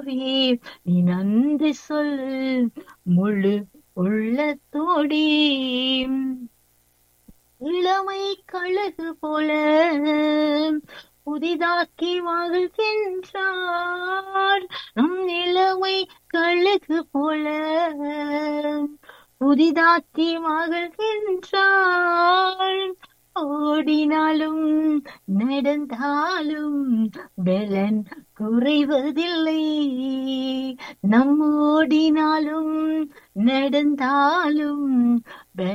நீ நன்றி சொல்லு முழு உள்ளத்தோடி இளமை கழுகு போல புதிதாக்கி மகிழ்கின்றார் நம் இளமை கழுகு போல புதிதாக்கி மகிழ்கின்றார் ஓடினாலும் நடந்தாலும் பலன் குறைவதில்லை நம் ஓடினாலும் நடந்தாலும்